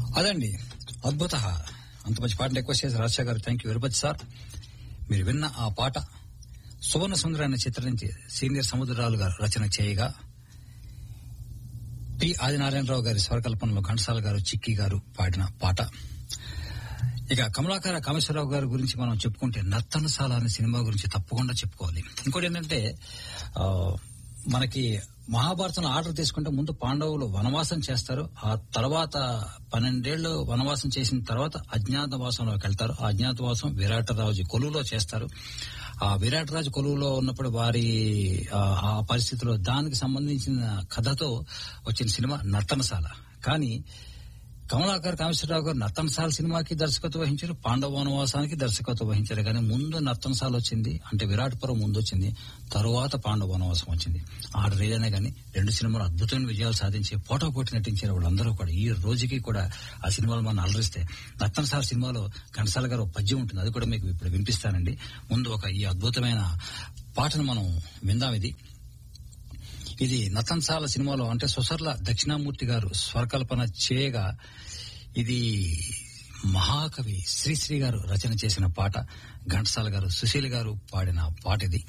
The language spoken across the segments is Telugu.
అదండి అద్భుత అంత మంచి పాటను రిక్వెస్ట్ చేసి Rajasekhar garu thank you very much sir మీరు విన్న ఆ పాట సువర్ణ సుందర అనే చిత్రం నుంచి సీనియర్ సముద్రాలు గారు రచన చేయగా పి ఆదినారాయణరావు గారి స్వరకల్పనలో ఘంటసాల గారు చిక్కి గారు పాడిన పాట ఇక కమలాకర కామేశ్వరరావు గారి గురించి మనం చెప్పుకుంటే నర్తనశాల అనే సినిమా గురించి తప్పకుండా చెప్పుకోవాలి ఇంకోటి ఏంటంటే ఆ, మనకి మహాభారతం ఆర్డర్ తీసుకుంటే ముందు పాండవులు వనవాసం చేస్తారు ఆ తర్వాత పన్నెండేళ్లు వనవాసం చేసిన తర్వాత అజ్ఞాతవాసంలోకి వెళ్తారు ఆ అజ్ఞాతవాసం విరాటరాజు కొలువులో చేస్తారు ఆ విరాటరాజు కొలువులో ఉన్నప్పుడు వారి ఆ, ఆ పరిస్థితిలో దానికి సంబంధించిన కథతో వచ్చిన సినిమా నర్తనశాల కానీ కమలాకర్ కామేశ్వరరావు గారు నర్తనశాల సినిమాకి దర్శకత్వం వహించారు పాండవ వనవాసానికి దర్శకత్వం వహించారు కానీ ముందు నర్తనశాల వచ్చింది అంటే విరాట్పురం ముందు వచ్చింది తరువాత పాండవ వనవాసం వచ్చింది ఆర్డర్ ఏదైనా కానీ రెండు సినిమాలు అద్భుతమైన విజయాలు సాధించి పోటా పోటీ నటించిన వాళ్ళందరూ కూడా ఈ రోజుకి కూడా ఆ సినిమాలు మనం అలరిస్తే నర్తనశాల సినిమాలో ఘంటసాల గారు ఒక పద్యం ఉంటుంది అది కూడా మీకు ఇప్పుడు వినిపిస్తానండి ముందు ఒక ఈ అద్భుతమైన పాటను మనం విందాం ఇది ఇది నతంసాల సినిమాలో అంటే సుసర్ల దక్షిణామూర్తి గారు స్వరకల్పన చేయగా ఇది మహాకవి శ్రీశ్రీ గారు రచన చేసిన పాట ఘంటసాల గారు సుశీల్ గారు పాడిన పాట ఇది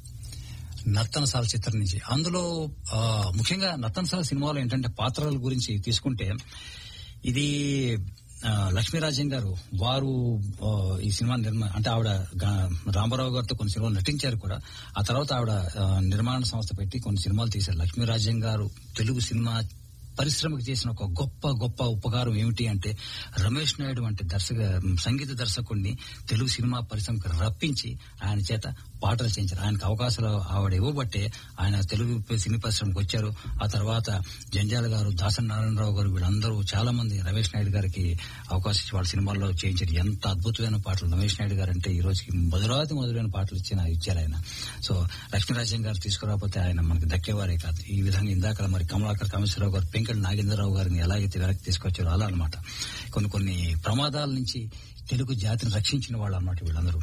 నర్తనశాల చిత్రం నుంచి అందులో ఆ, ముఖ్యంగా నర్తనశాల సినిమాలో ఏంటంటే పాత్రల గురించి తీసుకుంటే ఇది ఆ, లక్ష్మీరాజన్ గారు వారు ఆ, ఈ సినిమా నిర్మాణ అంటే ఆవిడ గా- రామారావు గారితో కొన్ని సినిమాలు నటించారు కూడా ఆ తర్వాత ఆవిడ ఆ, నిర్మాణ సంస్థ పెట్టి కొన్ని సినిమాలు తీశారు లక్ష్మీరాజన్ గారు తెలుగు సినిమా పరిశ్రమకు చేసిన ఒక గొప్ప గొప్ప ఉపకారం ఏమిటి అంటే రమేష్ నాయుడు వంటి దర్శక సంగీత దర్శకుడిని తెలుగు సినిమా పరిశ్రమకు రప్పించి ఆయన చేత పాటలు చేయించారు ఆయనకు అవకాశాలు ఆవిడ ఇవ్వబట్టే ఆయన తెలుగు సినీ పరిశ్రమకు వచ్చారు ఆ తర్వాత జంజాల గారు దాసన్ నారాయణరావు గారు వీళ్ళందరూ చాలా మంది రమేష్ నాయుడు గారికి అవకాశం ఇచ్చి వాళ్ళ సినిమాల్లో చేయించారు ఎంత అద్భుతమైన పాటలు రమేష్ నాయుడు గారు అంటే ఈ రోజుకి మధురాతి మధురైన పాటలు ఇచ్చిన ఇచ్చారు ఆయన సో లక్ష్మీరాజ్యం గారు తీసుకురాకపోతే ఆయన మనకి దక్కేవారే కాదు ఈ విధంగా ఇందాక మరి కమలాకర్ కామేశ్వరరావు గారు పెంకటి నాగేంద్రరావు గారిని ఎలాగైతే వెనక్కి తీసుకొచ్చారో అలా అన్నమాట కొన్ని కొన్ని ప్రమాదాల నుంచి తెలుగు జాతిని రక్షించిన వాళ్ళు అన్నమాట వీళ్ళందరూ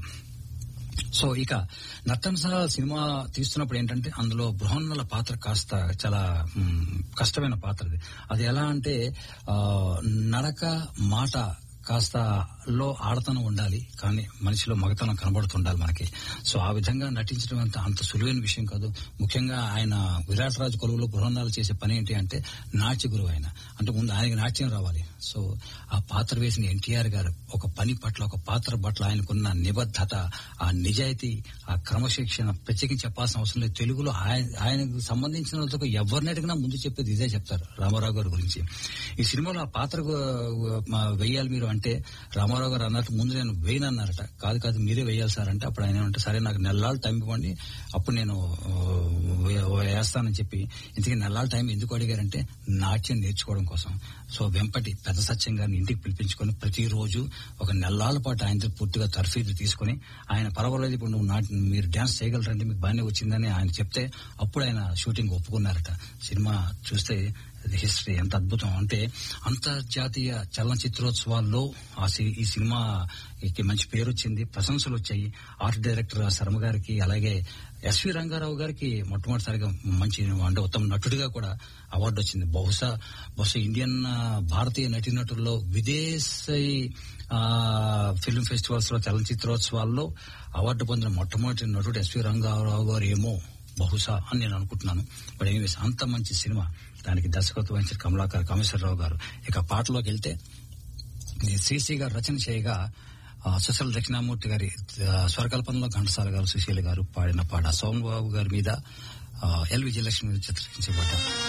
సో ఇక నర్తనశాల సినిమా తీస్తున్నప్పుడు ఏంటంటే అందులో బృహన్నల పాత్ర కాస్త చాలా మ్, కష్టమైన పాత్ర అది అది ఎలా అంటే ఆ, నడక మాట కాస్త లో ఆడతనం ఉండాలి కానీ మనిషిలో మగతనం కనబడుతుండాలి మనకి సో ఆ విధంగా నటించడం అంత అంత సులువైన విషయం కాదు ముఖ్యంగా ఆయన విరాట్ రాజు కొలువులో బృహన్నాలు చేసే పని ఏంటి అంటే నాట్య గురువు ఆయన అంటే ముందు ఆయనకి నాట్యం రావాలి సో ఆ పాత్ర వేసిన ఎన్టీఆర్ గారు ఒక పని పట్ల ఒక పాత్ర పట్ల ఆయనకున్న నిబద్ధత ఆ నిజాయితీ ఆ క్రమశిక్షణ ప్రత్యేకించి చెప్పాల్సిన అవసరం లేదు తెలుగులో ఆయన ఆయనకు సంబంధించిన ఎవరిని అడిగినా ముందు చెప్పేది ఇదే చెప్తారు రామారావు గారి గురించి ఈ సినిమాలో ఆ పాత్ర గు- మా వేయాలి మీరు అంటే రామారావు గారు అన్నట్టు ముందు నేను వేయను అన్నారట కాదు కాదు మీరే వేయాలి సార్ అంటే అప్పుడు ఆయన అంటే సరే నాకు నెలలాళ్ళు టైం ఇవ్వండి అప్పుడు నేను ఆ, వే- వేస్తానని చెప్పి ఇంతకీ నెలలాళ్ళ టైం ఎందుకు అడిగారంటే నాట్యం నేర్చుకోవడం కోసం సో వెంపటి పెద్ద సత్యం గారిని ఇంటికి పిలిపించుకొని ప్రతిరోజు ఒక నెలల పాటు ఆయనతో పూర్తిగా తర్ఫీదు తీసుకొని ఆయన పర్వాలేదు ఇప్పుడు నువ్వు నాట్ మీరు డాన్స్ చేయగలరంటే మీకు బాగానే వచ్చిందని ఆయన చెప్తే అప్పుడు ఆయన షూటింగ్ ఒప్పుకున్నారట సినిమా చూస్తే హిస్టరీ ఎంత అద్భుతం అంటే అంతర్జాతీయ చలనచిత్రోత్సవాల్లో ఆ సి- ఈ సినిమాకి మంచి పేరు వచ్చింది ప్రశంసలు వచ్చాయి ఆర్ట్ డైరెక్టర్ శర్మ గారికి అలాగే ఎస్వి రంగారావు గారికి మొట్టమొదటిసారిగా మంచి అంటే ఉత్తమ నటుడిగా కూడా అవార్డు వచ్చింది బహుశా బహుశా ఇండియన్ ఆ, భారతీయ నటీనటుల్లో విదేశీ ఆ, ఫిల్మ్ ఫెస్టివల్స్ లో చలనచిత్రోత్సవాల్లో అవార్డు పొందిన మొట్టమొదటి నటుడు ఎస్వి రంగారావు గారు ఏమో బహుశా అని నేను అనుకుంటున్నాను బట్ ఎనీవేస్ అంత మంచి సినిమా దానికి దర్శకత్వం వహించిన కమలాకర్ కామేశ్వరరావు గారు ఇక పాటలోకి వెళ్తే ఇది శ్రీశ్రీ గారు రచన చేయగా ఆ, సుశీల దక్షిణామూర్తి గారి ఆ, స్వరకల్పనలో ఘంటసాల గారు సుశీల గారు పాడిన పాట సోమబాబు గారి మీద ఆ, ఎల్ విజయలక్ష్మి మీద చిత్రీకరించబడ్డ